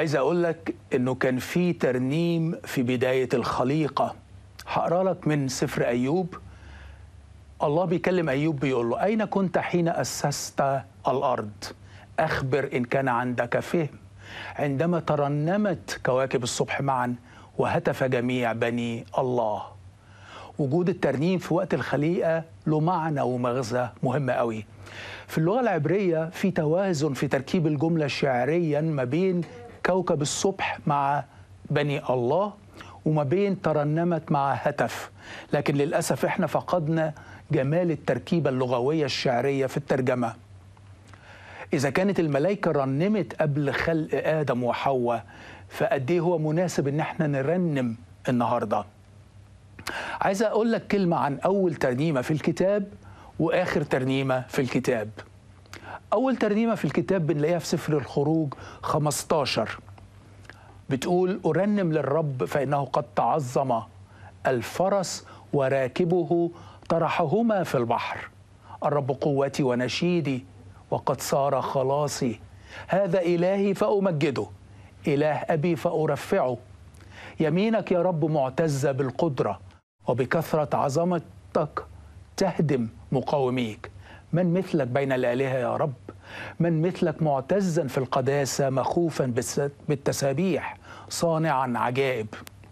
عايز اقول لك انه كان في ترنيم في بدايه الخليقه هقرا لك من سفر ايوب الله بيكلم ايوب بيقول له اين كنت حين اسست الارض اخبر ان كان عندك فهم عندما ترنمت كواكب الصبح معا وهتف جميع بني الله وجود الترنيم في وقت الخليقه له معنى ومغزى مهم قوي في اللغه العبريه في توازن في تركيب الجمله شعريا ما بين كوكب الصبح مع بني الله وما بين ترنمت مع هتف لكن للاسف احنا فقدنا جمال التركيبه اللغويه الشعريه في الترجمه اذا كانت الملائكه رنمت قبل خلق ادم وحواء فقد ايه هو مناسب ان احنا نرنم النهارده عايز اقول لك كلمه عن اول ترنيمه في الكتاب واخر ترنيمه في الكتاب اول ترنيمه في الكتاب بنلاقيها في سفر الخروج 15 بتقول ارنم للرب فانه قد تعظم الفرس وراكبه طرحهما في البحر الرب قوتي ونشيدي وقد صار خلاصي هذا الهي فامجده اله ابي فارفعه يمينك يا رب معتزه بالقدره وبكثره عظمتك تهدم مقاوميك من مثلك بين الالهه يا رب من مثلك معتزا في القداسه مخوفا بالتسابيح صانعا عجائب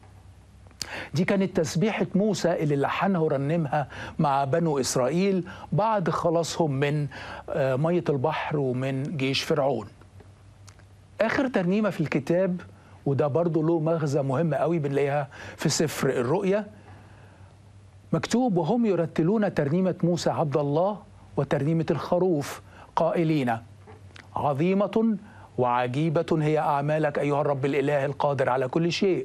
دي كانت تسبيحة موسى اللي لحنها ورنمها مع بنو إسرائيل بعد خلاصهم من مية البحر ومن جيش فرعون آخر ترنيمة في الكتاب وده برضه له مغزى مهم قوي بنلاقيها في سفر الرؤيا مكتوب وهم يرتلون ترنيمة موسى عبد الله وترنيمة الخروف قائلين عظيمة وعجيبة هي أعمالك أيها الرب الإله القادر على كل شيء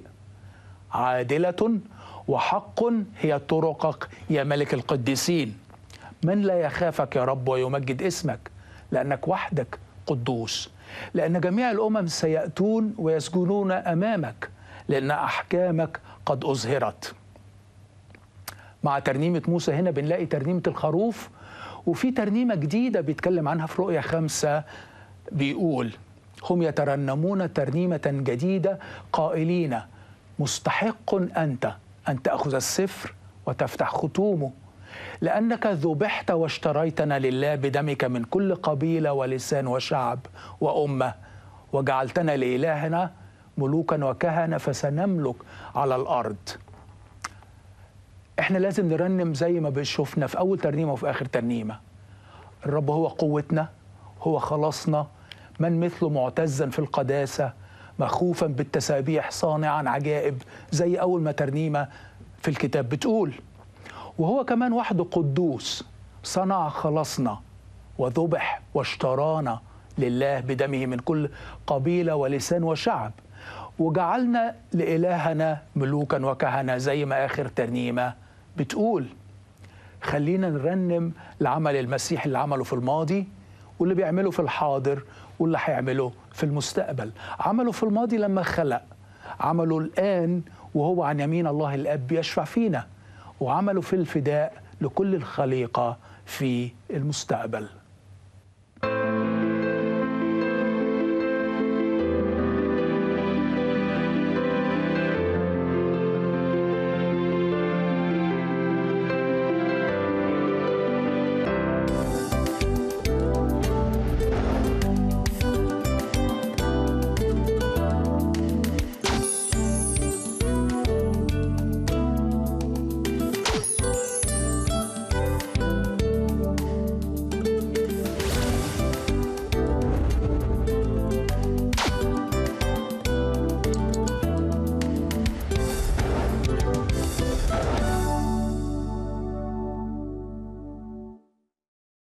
عادلة وحق هي طرقك يا ملك القديسين من لا يخافك يا رب ويمجد اسمك لأنك وحدك قدوس لأن جميع الأمم سيأتون ويسجنون أمامك لأن أحكامك قد أظهرت مع ترنيمة موسى هنا بنلاقي ترنيمة الخروف وفي ترنيمة جديدة بيتكلم عنها في رؤية خمسة بيقول هم يترنمون ترنيمة جديدة قائلين مستحق أنت أن تأخذ السفر وتفتح ختومه لأنك ذبحت واشتريتنا لله بدمك من كل قبيلة ولسان وشعب وأمة وجعلتنا لإلهنا ملوكا وكهنة فسنملك على الأرض احنا لازم نرنم زي ما بشوفنا في أول ترنيمة وفي آخر ترنيمة الرب هو قوتنا هو خلاصنا من مثله معتزا في القداسة مخوفا بالتسابيح صانعا عجائب زي أول ما ترنيمة في الكتاب بتقول وهو كمان وحده قدوس صنع خلاصنا وذبح واشترانا لله بدمه من كل قبيلة ولسان وشعب وجعلنا لإلهنا ملوكا وكهنة زي ما آخر ترنيمة بتقول خلينا نرنم لعمل المسيح اللي عمله في الماضي واللي بيعمله في الحاضر واللي هيعمله في المستقبل عمله في الماضي لما خلق عمله الآن وهو عن يمين الله الأب يشفع فينا وعمله في الفداء لكل الخليقة في المستقبل